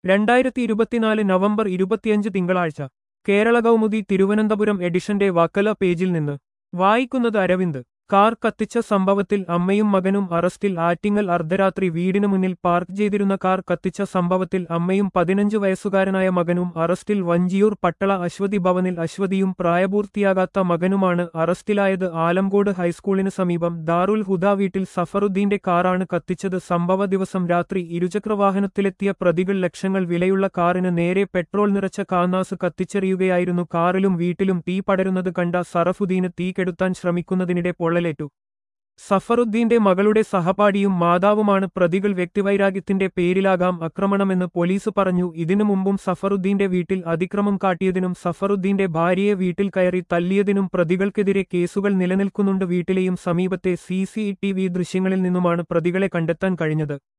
രണ്ടായിരത്തി ഇരുപത്തിനാല് നവംബർ ഇരുപത്തിയഞ്ച് തിങ്കളാഴ്ച കേരള കൗമുദി തിരുവനന്തപുരം എഡിഷന്റെ വക്കല പേജിൽ നിന്ന് വായിക്കുന്നത് അരവിന്ദ് കാർ കത്തിച്ച സംഭവത്തിൽ അമ്മയും മകനും അറസ്റ്റിൽ ആറ്റിങ്ങൽ അർദ്ധരാത്രി വീടിനു മുന്നിൽ പാർക്ക് ചെയ്തിരുന്ന കാർ കത്തിച്ച സംഭവത്തിൽ അമ്മയും പതിനഞ്ച് വയസ്സുകാരനായ മകനും അറസ്റ്റിൽ വഞ്ചിയൂർ പട്ടള അശ്വതി ഭവനിൽ അശ്വതിയും പ്രായപൂർത്തിയാകാത്ത മകനുമാണ് അറസ്റ്റിലായത് ആലംകോട് ഹൈസ്കൂളിന് സമീപം ദാറുൽ ഹുദ വീട്ടിൽ സഫറുദ്ദീന്റെ കാറാണ് കത്തിച്ചത് സംഭവ ദിവസം രാത്രി ഇരുചക്രവാഹനത്തിലെത്തിയ പ്രതികൾ ലക്ഷങ്ങൾ വിലയുള്ള കാറിന് നേരെ പെട്രോൾ നിറച്ച കാന്നാസ് കത്തിച്ചെറിയുകയായിരുന്നു കാറിലും വീട്ടിലും തീ പടരുന്നത് കണ്ട സറഫുദ്ദീന് തീ കെടുത്താൻ ശ്രമിക്കുന്നതിനിടെ പൊള്ളലേറ്റു സഫറുദ്ദീന്റെ മകളുടെ സഹപാഠിയും മാതാവുമാണ് പ്രതികൾ വ്യക്തിവൈരാഗ്യത്തിന്റെ പേരിലാകാം ആക്രമണമെന്ന് പോലീസ് പറഞ്ഞു ഇതിനു മുമ്പും സഫറുദ്ദീന്റെ വീട്ടിൽ അതിക്രമം കാട്ടിയതിനും സഫറുദ്ദീന്റെ ഭാര്യയെ വീട്ടിൽ കയറി തല്ലിയതിനും പ്രതികൾക്കെതിരെ കേസുകൾ നിലനിൽക്കുന്നുണ്ട് വീട്ടിലെയും സമീപത്തെ സി ദൃശ്യങ്ങളിൽ നിന്നുമാണ് പ്രതികളെ കണ്ടെത്താൻ കഴിഞ്ഞത്